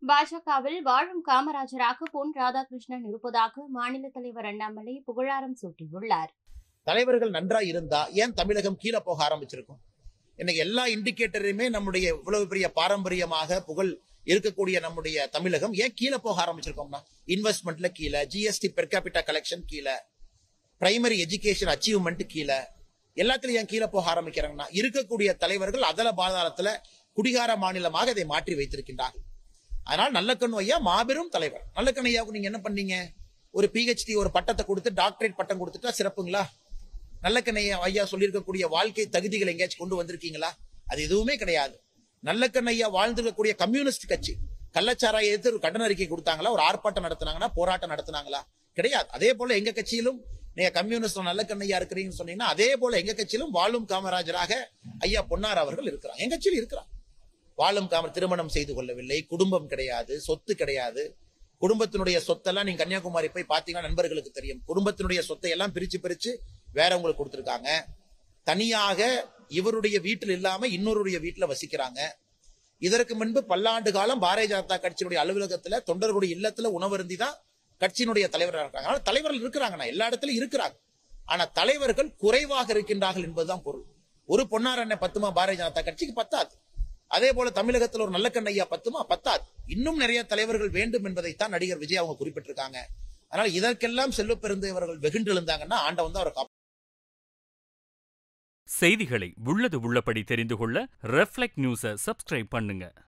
பாஜகவில் வாழும் காமராஜராக பொன் ராதாகிருஷ்ணன் இருப்பதாக மாநில தலைவர் அண்ணாமலை புகழாரம் சூட்டியுள்ளார் தலைவர்கள் நன்றா இருந்தா ஏன் தமிழகம் கீழே போக ஆரம்பிச்சிருக்கும் இன்னைக்கு எல்லா இண்டிகேட்டரையுமே நம்முடைய இவ்வளவு பெரிய பாரம்பரியமாக புகழ் இருக்கக்கூடிய நம்முடைய தமிழகம் ஏன் கீழே போக ஆரம்பிச்சிருக்கோம்னா இன்வெஸ்ட்மெண்ட்ல கீழே ஜிஎஸ்டி பெர் கேபிட்டா கலெக்ஷன் கீழே பிரைமரி எஜுகேஷன் அச்சீவ்மெண்ட் கீழே எல்லாத்துலயும் ஏன் கீழே போக ஆரம்பிக்கிறாங்கன்னா இருக்கக்கூடிய தலைவர்கள் அதல பாதாளத்துல குடிகார மாநிலமாக இதை மாற்றி வைத்திருக்கின்றார்கள் அதனால் நல்லக்கண்ணு ஐயா மாபெரும் தலைவர் நல்லக்கண்ணு ஐயாவுக்கு நீங்க என்ன பண்ணீங்க ஒரு பிஹெச்டி ஒரு பட்டத்தை கொடுத்து டாக்டரேட் பட்டம் கொடுத்துட்டா சிறப்புங்களா நல்லக்கண்ணையா ஐயா சொல்லியிருக்கக்கூடிய வாழ்க்கை தகுதிகளை எங்கேயாச்சும் கொண்டு வந்திருக்கீங்களா அது எதுவுமே கிடையாது நல்லக்கண்ணையா வாழ்ந்திருக்கக்கூடிய கம்யூனிஸ்ட் கட்சி கள்ளச்சாராய எதிர்த்து ஒரு கண்டன அறிக்கை கொடுத்தாங்களா ஒரு ஆர்ப்பாட்டம் நடத்தினாங்கன்னா போராட்டம் நடத்தினாங்களா கிடையாது அதே போல எங்க கட்சியிலும் நீங்க கம்யூனிஸ்ட் நல்லக்கண்ணையா இருக்கிறீங்கன்னு சொன்னீங்கன்னா அதே போல எங்க கட்சியிலும் வாழும் காமராஜராக ஐயா பொன்னார் அவர்கள் இருக்கிறாங்க எங்க கட்சியில் இருக்கிறார் வாழும் காமர் திருமணம் செய்து கொள்ளவில்லை குடும்பம் கிடையாது சொத்து கிடையாது குடும்பத்தினுடைய சொத்தெல்லாம் நீங்க கன்னியாகுமரி போய் பாத்தீங்கன்னா நண்பர்களுக்கு தெரியும் குடும்பத்தினுடைய சொத்தை எல்லாம் பிரிச்சு பிரிச்சு வேறவங்களுக்கு கொடுத்திருக்காங்க தனியாக இவருடைய வீட்டில் இல்லாம இன்னொருடைய வீட்டுல வசிக்கிறாங்க இதற்கு முன்பு பல்லாண்டு காலம் பாரதிய ஜனதா கட்சியினுடைய அலுவலகத்துல தொண்டர்களுடைய இல்லத்துல உணவருந்தி தான் கட்சியினுடைய தலைவராக இருக்காங்க ஆனா தலைவர்கள் இருக்கிறாங்கண்ணா எல்லா இடத்துலயும் இருக்கிறாங்க ஆனா தலைவர்கள் குறைவாக இருக்கின்றார்கள் என்பதுதான் பொருள் ஒரு பொன்னார் அண்ணன் பத்துமா பாரதிய ஜனதா கட்சிக்கு பத்தாது அதே போல தமிழகத்தில் ஒரு நல்ல கண்ணையா பத்துமா பத்தாது இன்னும் நிறைய தலைவர்கள் வேண்டும் என்பதைத்தான் நடிகர் விஜய் அவங்க குறிப்பிட்டிருக்காங்க அதனால இதற்கெல்லாம் செல்வ பெருந்தவர்கள் வெகுண்டு எழுந்தாங்கன்னா ஆண்டவன் தான் அவரை காப்பாற்றுவார். செய்திகளை உள்ளது உள்ளபடி தெரிந்து கொள்ள ரெஃப்ளெக்ட் நியூஸை சப்ஸ்கிரைப் பண்ணுங்க